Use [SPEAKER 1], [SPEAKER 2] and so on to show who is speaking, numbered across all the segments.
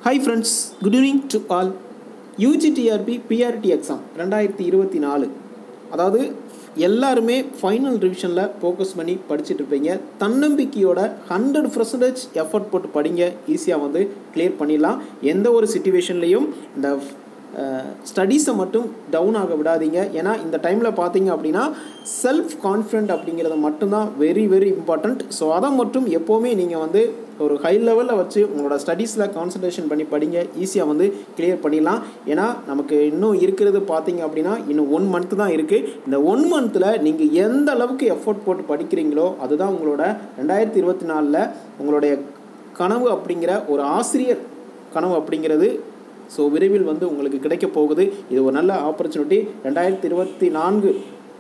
[SPEAKER 1] hi friends good evening to all UGTRB BRT exam ரெண்டாயிரத்தி இருபத்தி நாலு அதாவது எல்லாருமே ஃபைனல் ரிவிஷனில் ஃபோக்கஸ் பண்ணி படிச்சுட்டு இருப்பீங்க தன்னம்பிக்கையோட ஹண்ட்ரட் பர்சன்டேஜ் எஃபர்ட் போட்டு படிங்க ஈஸியாக வந்து கிளியர் பண்ணிடலாம் எந்த ஒரு சுச்சுவேஷன்லேயும் இந்த ஸ்டடீஸை மட்டும் டவுன் ஆக விடாதீங்க ஏன்னா இந்த டைமில் பார்த்தீங்க அப்படின்னா செல்ஃப் கான்ஃபிடென்ட் அப்படிங்கிறது மட்டும்தான் வெரி வெரி இம்பார்ட்டண்ட் ஸோ அதை மட்டும் எப்போவுமே நீங்கள் வந்து ஒரு ஹை லெவலில் வச்சு உங்களோட ஸ்டடீஸில் கான்சன்ட்ரேஷன் பண்ணி படிங்க ஈஸியாக வந்து கிளியர் பண்ணிடலாம் ஏன்னா நமக்கு இன்னும் இருக்கிறது பார்த்தீங்க அப்படின்னா இன்னும் ஒன் மந்த் தான் இருக்குது இந்த ஒன் மந்தில் நீங்கள் எந்த அளவுக்கு எஃபோர்ட் போட்டு படிக்கிறீங்களோ அதுதான் உங்களோட ரெண்டாயிரத்தி இருபத்தி நாலில் உங்களுடைய கனவு அப்படிங்கிற ஒரு ஆசிரியர் கனவு அப்படிங்கிறது ஸோ விரைவில் வந்து உங்களுக்கு கிடைக்க போகுது இது ஒரு நல்ல ஆப்பர்ச்சுனிட்டி ரெண்டாயிரத்தி இருபத்தி நான்கு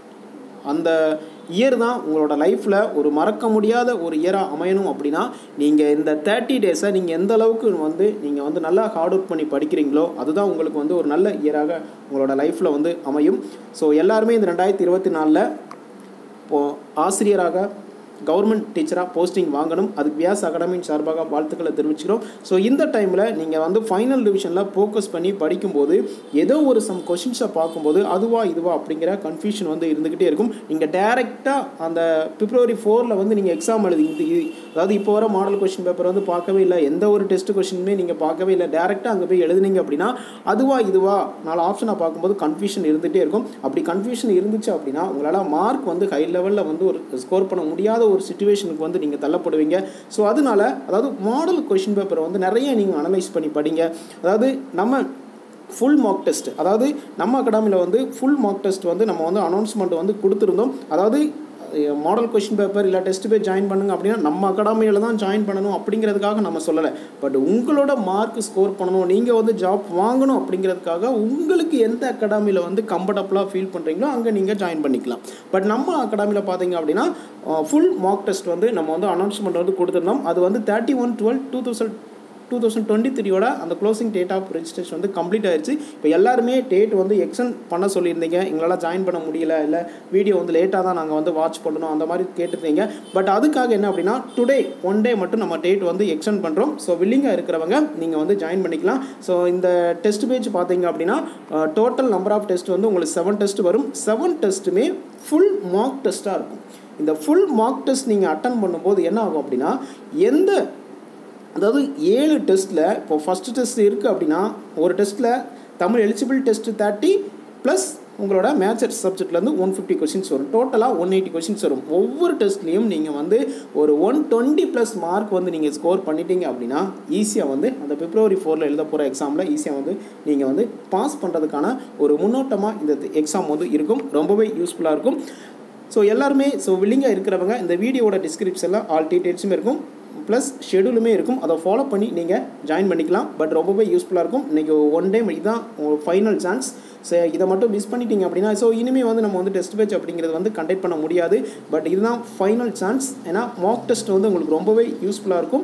[SPEAKER 1] அந்த இயர் தான் உங்களோட லைஃப்பில் ஒரு மறக்க முடியாத ஒரு இயராக அமையணும் அப்படின்னா நீங்கள் இந்த தேர்ட்டி டேஸை நீங்கள் எந்த அளவுக்கு வந்து நீங்கள் வந்து நல்லா ஹார்ட் ஒர்க் பண்ணி படிக்கிறீங்களோ அதுதான் உங்களுக்கு வந்து ஒரு நல்ல இயராக உங்களோட லைஃப்பில் வந்து அமையும் ஸோ எல்லாருமே இந்த ரெண்டாயிரத்தி இருபத்தி நாலில் இப்போது ஆசிரியராக கவர்மெண்ட் டீச்சராக போஸ்டிங் வாங்கணும் அதுக்கு வியாஸ் அகாடமியின் சார்பாக வாழ்த்துக்களை தெரிவிச்சுக்கிறோம் ஸோ இந்த டைமில் நீங்கள் வந்து ஃபைனல் டிவிஷனில் ஃபோக்கஸ் பண்ணி படிக்கும்போது ஏதோ ஒரு சம் கொஷின்ஸை பார்க்கும்போது அதுவா இதுவா அப்படிங்கிற கன்ஃபியூஷன் வந்து இருந்துக்கிட்டே இருக்கும் நீங்கள் டேரெக்டாக அந்த பிப்ரவரி ஃபோரில் வந்து நீங்கள் எக்ஸாம் எழுதி அதாவது இப்போ வர மாடல் கொஷின் பேப்பர் வந்து பார்க்கவே இல்லை எந்த ஒரு டெஸ்ட் கொஷினுமே நீங்கள் பார்க்கவே இல்லை டேரெக்டாக அங்கே போய் எழுதுனீங்க அப்படின்னா அதுவா இதுவா நாலு ஆப்ஷனை பார்க்கும்போது கன்ஃபியூஷன் இருந்துகிட்டே இருக்கும் அப்படி கன்ஃபியூஷன் இருந்துச்சு அப்படின்னா உங்களால் மார்க் வந்து ஹை லெவலில் வந்து ஒரு ஸ்கோர் பண்ண முடியாத ஒரு சுச்சுவேஷனுக்கு வந்து நீங்கள் தள்ளப்படுவீங்க ஸோ அதனால அதாவது மாடல் கொஷின் பேப்பரை வந்து நிறைய நீங்கள் அனலைஸ் பண்ணி படிங்க அதாவது நம்ம ஃபுல் மார்க் டெஸ்ட் அதாவது நம்ம அகாடமியில் வந்து ஃபுல் மார்க் டெஸ்ட் வந்து நம்ம வந்து அனௌன்ஸ்மெண்ட் வந்து கொடுத்துருந்தோம் அதாவது மாடல் கொஷின் பேப்பர் இல்லை டெஸ்ட் போய் ஜாயின் பண்ணுங்க அப்படின்னா நம்ம அகாடமியில் தான் ஜாயின் பண்ணணும் அப்படிங்கிறதுக்காக நம்ம சொல்லலை பட் உங்களோட மார்க் ஸ்கோர் பண்ணணும் நீங்கள் வந்து ஜாப் வாங்கணும் அப்படிங்கிறதுக்காக உங்களுக்கு எந்த அகாடமியில் வந்து கம்ஃபர்டபுளாக ஃபீல் பண்ணுறீங்களோ அங்கே நீங்கள் ஜாயின் பண்ணிக்கலாம் பட் நம்ம அகாடமியில் பார்த்தீங்க அப்படின்னா ஃபுல் மார்க் டெஸ்ட் வந்து நம்ம வந்து அனௌன்ஸ்மெண்ட் வந்து கொடுத்துருந்தோம் அது வந்து thirty one twelve two thousand two thousand twenty த்ரீயோட அந்த க்ளோசிங் டேட் ஆஃப் ரெஜிஸ்ட்ரேஷன் வந்து கம்ப்ளீட் ஆயிடுச்சு இப்போ எல்லாருமே டேட் வந்து எக்ஸ்டெண்ட் பண்ண சொல்லியிருந்தீங்க எங்களால் ஜாயின் பண்ண முடியல இல்லை வீடியோ வந்து லேட்டாக தான் நாங்கள் வந்து வாட்ச் பண்ணணும் அந்த மாதிரி கேட்டிருந்தீங்க பட் அதுக்காக என்ன அப்படின்னா டுடே ஒன் டே மட்டும் நம்ம டேட் வந்து எக்ஸ்டெண்ட் பண்ணுறோம் ஸோ வில்லிங்காக இருக்கிறவங்க நீங்கள் வந்து ஜாயின் பண்ணிக்கலாம் ஸோ இந்த டெஸ்ட் பேஜ் பார்த்தீங்க அப்படின்னா டோட்டல் நம்பர் ஆஃப் டெஸ்ட் வந்து உங்களுக்கு செவன் டெஸ்ட் வரும் செவன் டெஸ்ட்டுமே ஃபுல் மார்க் டெஸ்ட்டாக இருக்கும் இந்த ஃபுல் மார்க் டெஸ்ட் நீங்கள் அட்டன் பண்ணும்போது என்ன ஆகும் அப்படின்னா எந்த அதாவது ஏழு டெஸ்ட்டில் இப்போ ஃபஸ்ட்டு டெஸ்ட் இருக்குது அப்படின்னா ஒரு டெஸ்ட்டில் Tamil eligible test thirty plus உங்களோட மேட்சர் சப்ஜெக்ட்லேருந்து ஒன் ஃபிஃப்டி கொஷின்ஸ் வரும் டோட்டலாக ஒன் எயிட்டி கொஷின்ஸ் வரும் ஒவ்வொரு டெஸ்ட்லேயும் நீங்கள் வந்து ஒரு ஒன் டுவெண்ட்டி ப்ளஸ் மார்க் வந்து நீங்கள் ஸ்கோர் பண்ணிட்டீங்க அப்படின்னா ஈஸியாக வந்து அந்த பிப்ரவரி ஃபோரில் எழுத போகிற எக்ஸாமில் ஈஸியாக வந்து நீங்கள் வந்து பாஸ் பண்ணுறதுக்கான ஒரு முன்னோட்டமாக இந்த எக்ஸாம் வந்து இருக்கும் ரொம்பவே யூஸ்ஃபுல்லாக இருக்கும் ஸோ எல்லாருமே ஸோ வில்லிங்காக இருக்கிறவங்க இந்த வீடியோட டிஸ்கிரிப்ஷனில் ஆல் டீட்டெயில்ஸுமே இருக்கும் ப்ளஸ் ஷெடியூலுமே இருக்கும் அதை ஃபாலோ பண்ணி நீங்கள் ஜாயின் பண்ணிக்கலாம் பட் ரொம்பவே யூஸ்ஃபுல்லாக இருக்கும் இன்றைக்கி ஒன் டே இதுதான் ஃபைனல் சான்ஸ் ஸோ இதை மட்டும் மிஸ் பண்ணிட்டீங்க அப்படின்னா ஸோ இனிமேல் வந்து நம்ம வந்து டெஸ்ட் பேட்ச் அப்படிங்கிறது வந்து கண்டக்ட் பண்ண முடியாது பட் இதுதான் ஃபைனல் சான்ஸ் ஏன்னா மார்க் டெஸ்ட் வந்து உங்களுக்கு ரொம்பவே யூஸ்ஃபுல்லாக இருக்கும்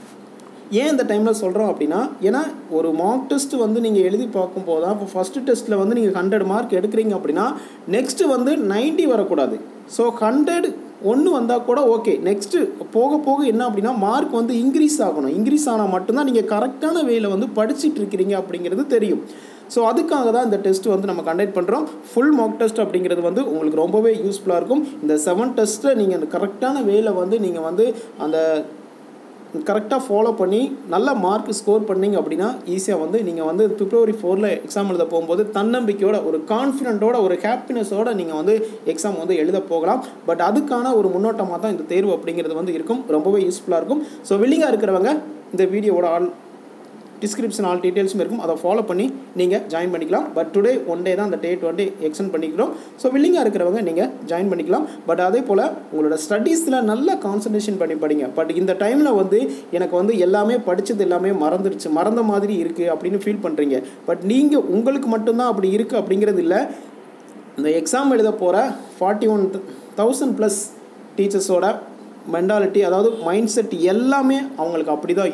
[SPEAKER 1] ஏன் இந்த டைமில் சொல்கிறோம் அப்படின்னா ஏன்னா ஒரு மார்க் டெஸ்ட் வந்து நீங்கள் எழுதி பார்க்கும்போது தான் இப்போ ஃபஸ்ட்டு டெஸ்ட்டில் வந்து நீங்கள் ஹண்ட்ரட் மார்க் எடுக்கிறீங்க அப்படின்னா நெக்ஸ்ட்டு வந்து நைன்ட்டி வரக்கூடாது ஸோ ஹண்ட்ரட் ஒன்று வந்தால் கூட ஓகே நெக்ஸ்ட்டு போக போக என்ன அப்படின்னா மார்க் வந்து இன்க்ரீஸ் ஆகணும் இன்க்ரீஸ் ஆனால் மட்டும்தான் நீங்கள் கரெக்டான வேயில் வந்து படிச்சுட்டு இருக்கிறீங்க அப்படிங்கிறது தெரியும் ஸோ அதுக்காக தான் இந்த டெஸ்ட் வந்து நம்ம கண்டக்ட் பண்ணுறோம் ஃபுல் மார்க் டெஸ்ட் அப்படிங்கிறது வந்து உங்களுக்கு ரொம்பவே யூஸ்ஃபுல்லாக இருக்கும் இந்த செவன் டெஸ்ட்டை நீங்கள் அந்த கரெக்டான வேயில் வந்து நீங்கள் வந்து அந்த கரெக்டாக ஃபாலோ பண்ணி நல்ல மார்க் ஸ்கோர் பண்ணிங்க அப்படின்னா ஈஸியாக வந்து நீங்கள் வந்து பிப்ரவரி ஃபோரில் எக்ஸாம் எழுத போகும்போது தன்னம்பிக்கையோட ஒரு கான்ஃபிடென்ட்டோட ஒரு ஹாப்பினஸோட நீங்கள் வந்து எக்ஸாம் வந்து எழுத போகலாம் பட் அதுக்கான ஒரு முன்னோட்டமாக தான் இந்த தேர்வு அப்படிங்கிறது வந்து இருக்கும் ரொம்பவே யூஸ்ஃபுல்லாக இருக்கும் ஸோ வில்லிங்காக இருக்கிறவங்க இந்த வீடியோவோட ஆல் டிஸ்கிரிப்ஷன் ஆல் டீட்டெயில்ஸும் இருக்கும் அதை ஃபாலோ பண்ணி நீங்கள் ஜாயின் பண்ணிக்கலாம் பட் டுடே ஒன் டே தான் அந்த டேட் வந்து எக்ஸ்டெண்ட் பண்ணிக்கிறோம் ஸோ வில்லிங்காக இருக்கிறவங்க நீங்கள் ஜாயின் பண்ணிக்கலாம் பட் அதே போல் உங்களோட ஸ்டடீஸில் நல்ல கான்சன்ட்ரேஷன் பண்ணி படிங்க பட் இந்த டைமில் வந்து எனக்கு வந்து எல்லாமே படித்தது எல்லாமே மறந்துடுச்சு மறந்த மாதிரி இருக்குது அப்படின்னு ஃபீல் பண்ணுறீங்க பட் நீங்கள் உங்களுக்கு மட்டும்தான் அப்படி இருக்குது அப்படிங்கிறது இல்லை இந்த எக்ஸாம் எழுத போகிற ஃபார்ட்டி ஒன் தௌசண்ட் ப்ளஸ் டீச்சர்ஸோட மென்டாலிட்டி அதாவது மைண்ட் செட் எல்லாமே அவங்களுக்கு அப்படி தான் இருக்கும்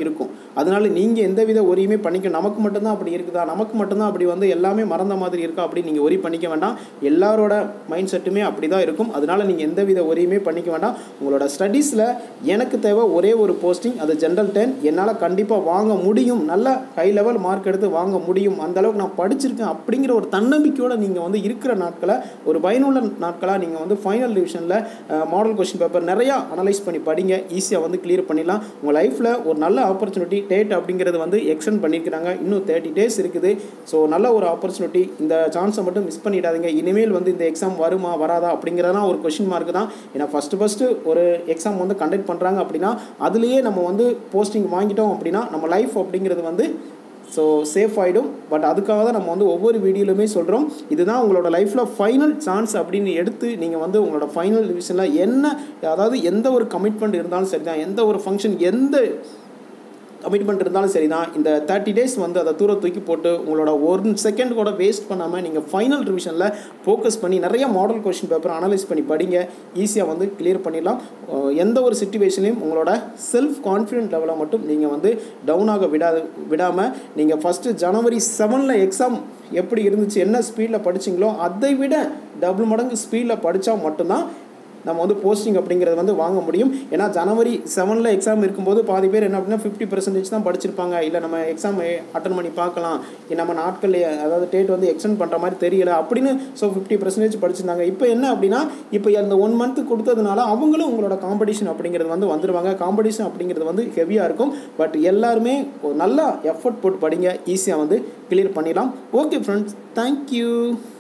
[SPEAKER 1] அதனால நீங்கள் எந்த வித ஒரியுமே பண்ணிக்க நமக்கு மட்டும்தான் அப்படி இருக்குதா நமக்கு மட்டும்தான் அப்படி வந்து எல்லாமே மறந்த மாதிரி இருக்கா அப்படின்னு நீங்கள் ஒரி பண்ணிக்க வேண்டாம் எல்லாரோட மைண்ட் செட்டுமே அப்படி தான் இருக்கும் அதனால நீங்கள் எந்த வித ஒரியுமே பண்ணிக்க வேண்டாம் உங்களோட ஸ்டடீஸில் எனக்கு தேவை ஒரே ஒரு போஸ்டிங் அது ஜென்ரல் டென் என்னால் கண்டிப்பாக வாங்க முடியும் நல்ல ஹை லெவல் மார்க் எடுத்து வாங்க முடியும் அந்த அளவுக்கு நான் படிச்சிருக்கேன் அப்படிங்கிற ஒரு தன்னம்பிக்கையோட நீங்கள் வந்து இருக்கிற நாட்களை ஒரு பயனுள்ள நாட்களாக நீங்கள் வந்து ஃபைனல் டிவிஷனில் மாடல் கொஸ்டின் பேப்பர் நிறையா அனலைஸ் பண்ணி படிங்க ஈஸியாக வந்து கிளியர் பண்ணிடலாம் உங்கள் லைஃப்பில் ஒரு நல்ல ஆப்பர்ச்சுனிட்டி டேட் அப்படிங்கிறது வந்து எக்ஸ்டெண்ட் பண்ணியிருக்கிறாங்க இன்னும் தேர்ட்டி டேஸ் இருக்குது ஸோ நல்ல ஒரு ஆப்பர்ச்சுனிட்டி இந்த சான்ஸை மட்டும் மிஸ் பண்ணிடாதீங்க இனிமேல் வந்து இந்த எக்ஸாம் வருமா வராதா அப்படிங்கிறதெல்லாம் ஒரு கொஷின் மார்க் தான் ஏன்னா ஃபஸ்ட்டு ஃபஸ்ட்டு ஒரு எக்ஸாம் வந்து கண்டக்ட் பண்ணுறாங்க அப்படின்னா அதுலேயே நம்ம வந்து போஸ்டிங் வாங்கிட்டோம் அப்படின்னா நம்ம லைஃப் அப்படிங்கிறது வந்து ஸோ சேஃப் ஆகிடும் பட் அதுக்காக தான் நம்ம வந்து ஒவ்வொரு வீடியோலையுமே சொல்கிறோம் இதுதான் உங்களோட லைஃப்பில் ஃபைனல் சான்ஸ் அப்படின்னு எடுத்து நீங்கள் வந்து உங்களோட ஃபைனல் டிவிஷனில் என்ன அதாவது எந்த ஒரு கமிட்மெண்ட் இருந்தாலும் சரி தான் எந்த ஒரு ஃபங்க்ஷன் எந்த கமிட்மெண்ட் இருந்தாலும் சரி தான் இந்த தேர்ட்டி டேஸ் வந்து அதை தூர தூக்கி போட்டு உங்களோட ஒரு செகண்ட் கூட வேஸ்ட் பண்ணாமல் நீங்கள் ஃபைனல் ரிவிஷனில் ஃபோக்கஸ் பண்ணி நிறைய மாடல் கொஷின் பேப்பர் அனலைஸ் பண்ணி படிங்க ஈஸியாக வந்து கிளியர் பண்ணிடலாம் எந்த ஒரு சுச்சுவேஷன்லையும் உங்களோட செல்ஃப் கான்ஃபிடென்ட் லெவலை மட்டும் நீங்கள் வந்து டவுனாக விடா விடாமல் நீங்கள் ஃபஸ்ட்டு ஜனவரி செவனில் எக்ஸாம் எப்படி இருந்துச்சு என்ன ஸ்பீடில் படிச்சிங்களோ அதை விட டபுள் மடங்கு ஸ்பீடில் படித்தா மட்டும்தான் நம்ம வந்து போஸ்டிங் அப்படிங்கிறது வந்து வாங்க முடியும் ஏன்னா ஜனவரி செவனில் எக்ஸாம் இருக்கும்போது பாதி பேர் என்ன அப்படின்னா ஃபிஃப்டி பர்சன்டேஜ் தான் படிச்சிருப்பாங்க இல்லை நம்ம எக்ஸாம் அட்டன் பண்ணி பார்க்கலாம் நம்ம நாட்கள் அதாவது டேட் வந்து எக்ஸ்டெண்ட் பண்ணுற மாதிரி தெரியல அப்படின்னு ஸோ ஃபிஃப்டி பர்சன்டேஜ் படிச்சிருந்தாங்க இப்போ என்ன அப்படின்னா இப்போ அந்த ஒன் மந்த் கொடுத்ததுனால அவங்களும் உங்களோட காம்படிஷன் அப்படிங்கிறது வந்து வந்துடுவாங்க காம்படிஷன் அப்படிங்கிறது வந்து ஹெவியாக இருக்கும் பட் எல்லாருமே நல்லா எஃபர்ட் போட்டு படிங்க ஈஸியாக வந்து கிளியர் பண்ணிடலாம் ஓகே ஃப்ரெண்ட்ஸ் தேங்க்யூ